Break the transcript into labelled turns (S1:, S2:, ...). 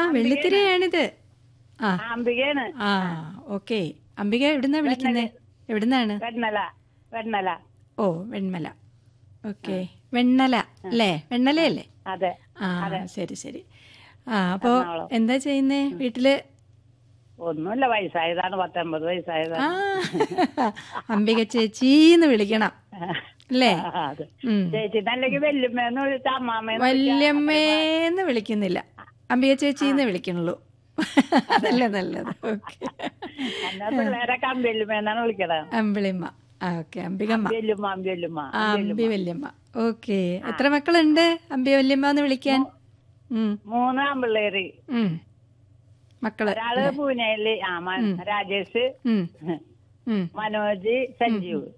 S1: വെള്ളിത്തിരയാണിത് ആ
S2: അംബികയാണ്
S1: ആ ഓക്കെ അംബിക എവിടുന്നാ വിളിക്കുന്നത് എവിടുന്നാണ്
S2: വെണ്ണല വെണ്ണല
S1: ഓ വെണ്മല ഓക്കെ വെണ്ണല അല്ലേ വെണ്ണലയല്ലേ
S2: അതെ
S1: ആ ശരി ശരി ആ അപ്പോ എന്താ ചെയ്യുന്നേ വീട്ടില്
S2: ഒന്നുമില്ല വയസ്സായതാണ് പത്തൊമ്പത്
S1: ആ
S2: വയസ്സായതാണ്
S1: അംബിക ചേച്ചീന്ന് വിളിക്കണം അല്ലേ
S2: ആ, അതെ
S1: ഉം.
S2: ചേച്ചി അല്ലെങ്കിൽ വെല്ലുമ്മേന്ന് വിളിച്ച അമ്മാമ്മേന്ന്
S1: വല്യമ്മേന്ന് വിളിക്കുന്നില്ല അംബിക ചേച്ചീന്ന് വിളിക്കണുള്ളൂ അതല്ലേ നല്ലത് ഓക്കെ
S2: എന്നാ പിള്ളേരൊക്കെ അമ്പെല്ലുമ്മേന്നാണ് വിളിക്കണത്
S1: അമ്പിളിമ്മ ആ ഓക്കെ അംബികമ്മ
S2: വെല്ലുമ്മ അമ്പെല്ലുമ്മ
S1: ആ അമ്പി വല്യമ്മ ഓക്കെ എത്ര മക്കളുണ്ട് അമ്പി വല്യമ്മ എന്ന് വിളിക്കാൻ ഉം,
S2: മൂന്ന് ആമ്പിള്ളേര്
S1: ഉം. മക്കള്
S2: ഒരാള് പൂനെയില് ആ മ- രാജേഷ്
S1: ഉം, ഉം.
S2: മനോജ് സഞ്ജീവ്